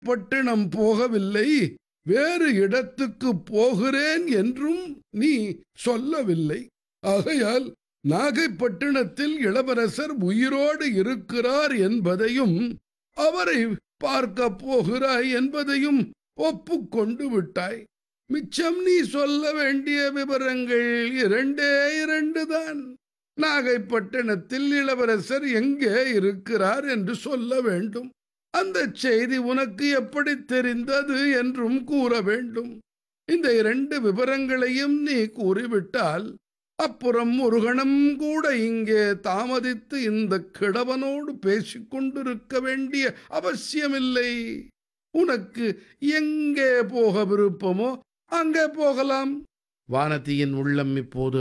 பட்டினம் போகவில்லை வேறு இடத்துக்கு போகிறேன் என்றும் நீ சொல்லவில்லை ஆகையால் நாகைப்பட்டினத்தில் இளவரசர் உயிரோடு இருக்கிறார் என்பதையும் அவரை பார்க்க போகிறாய் என்பதையும் ஒப்புக்கொண்டு விட்டாய் மிச்சம் நீ சொல்ல வேண்டிய விவரங்கள் இரண்டே இரண்டு தான் நாகைப்பட்டினத்தில் இளவரசர் எங்கே இருக்கிறார் என்று சொல்ல வேண்டும் அந்த செய்தி உனக்கு எப்படி தெரிந்தது என்றும் கூற வேண்டும் இந்த இரண்டு விவரங்களையும் நீ கூறிவிட்டால் அப்புறம் ஒரு கணம் கூட இங்கே தாமதித்து இந்த கிழவனோடு பேசிக் கொண்டிருக்க வேண்டிய அவசியமில்லை உனக்கு எங்கே போக விருப்பமோ அங்கே போகலாம் வானதியின் உள்ளம் இப்போது